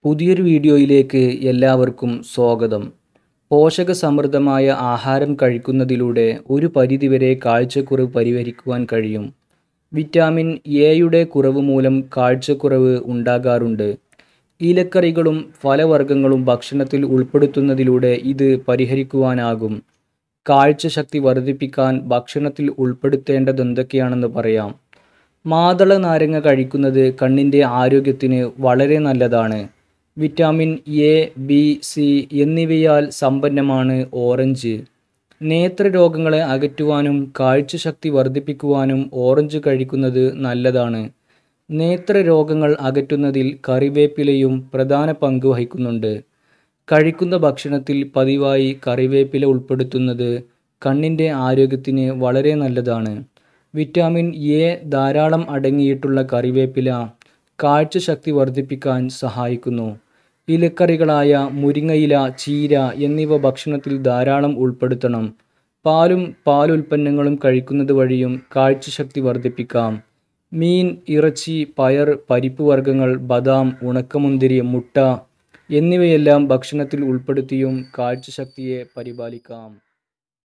പുതിയൊരു വീഡിയോയിലേക്ക് എല്ലാവർക്കും സ്വാഗതം പോഷകസമൃദ്ധമായ ആഹാരം കഴിക്കുന്നതിലൂടെ ഒരു പരിധിവരെ കാഴ്ചക്കുറവ് പരിഹരിക്കുവാൻ കഴിയും വിറ്റാമിൻ എയുടെ കുറവ് മൂലം കാഴ്ചക്കുറവ് ഉണ്ടാകാറുണ്ട് ഇലക്കറികളും ഫലവർഗ്ഗങ്ങളും ഭക്ഷണത്തിൽ ഉൾപ്പെടുത്തുന്നതിലൂടെ ഇത് പരിഹരിക്കുവാനാകും കാഴ്ചശക്തി വർദ്ധിപ്പിക്കാൻ ഭക്ഷണത്തിൽ ഉൾപ്പെടുത്തേണ്ടതെന്തൊക്കെയാണെന്ന് പറയാം മാതള നാരങ്ങ കഴിക്കുന്നത് കണ്ണിൻ്റെ ആരോഗ്യത്തിന് വളരെ നല്ലതാണ് വിറ്റാമിൻ എ ബി സി എന്നിവയാൽ സമ്പന്നമാണ് ഓറഞ്ച് നേത്രരോഗങ്ങളെ അകറ്റുവാനും കാഴ്ചശക്തി വർദ്ധിപ്പിക്കുവാനും ഓറഞ്ച് കഴിക്കുന്നത് നല്ലതാണ് നേത്രരോഗങ്ങൾ അകറ്റുന്നതിൽ കറിവേപ്പിലയും പ്രധാന പങ്ക് വഹിക്കുന്നുണ്ട് കഴിക്കുന്ന ഭക്ഷണത്തിൽ പതിവായി കറിവേപ്പില ഉൾപ്പെടുത്തുന്നത് കണ്ണിൻ്റെ ആരോഗ്യത്തിന് വളരെ നല്ലതാണ് വിറ്റാമിൻ എ ധാരാളം അടങ്ങിയിട്ടുള്ള കറിവേപ്പില കാഴ്ചശക്തി വർദ്ധിപ്പിക്കാൻ സഹായിക്കുന്നു ഇലക്കറികളായ മുരിങ്ങയില ചീര എന്നിവ ഭക്ഷണത്തിൽ ധാരാളം ഉൾപ്പെടുത്തണം പാലും പാലുൽപ്പന്നങ്ങളും കഴിക്കുന്നത് വഴിയും കാഴ്ചശക്തി വർദ്ധിപ്പിക്കാം മീൻ ഇറച്ചി പയർ പരിപ്പ് വർഗ്ഗങ്ങൾ ബദാം ഉണക്കമുന്തിരി മുട്ട എന്നിവയെല്ലാം ഭക്ഷണത്തിൽ ഉൾപ്പെടുത്തിയും കാഴ്ചശക്തിയെ പരിപാലിക്കാം